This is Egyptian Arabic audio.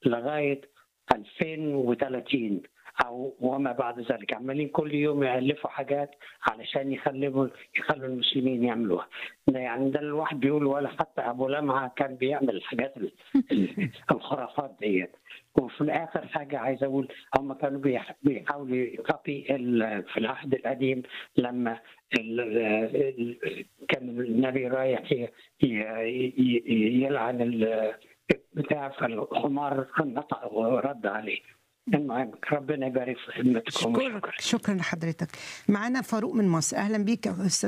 لغايه 2030 او وما بعد ذلك عمالين كل يوم يالفوا حاجات علشان يخلوا يخلوا المسلمين يعملوها ده يعني ده الواحد بيقول ولا حتى ابو لمعه كان بيعمل الحاجات ال- ال- الخرافات ديت وفي الاخر حاجه عايز اقول هم كانوا بيح- بيحاولوا يقطي في العهد القديم لما ال- ال- كان النبي رايح ي- ي- ي- يلعن ال- بتاع فالحمار نطق ورد عليه المهم ربنا يبارك في خدمتكم اشكرك شكرا لحضرتك معانا فاروق من مصر اهلا بيك يا استاذ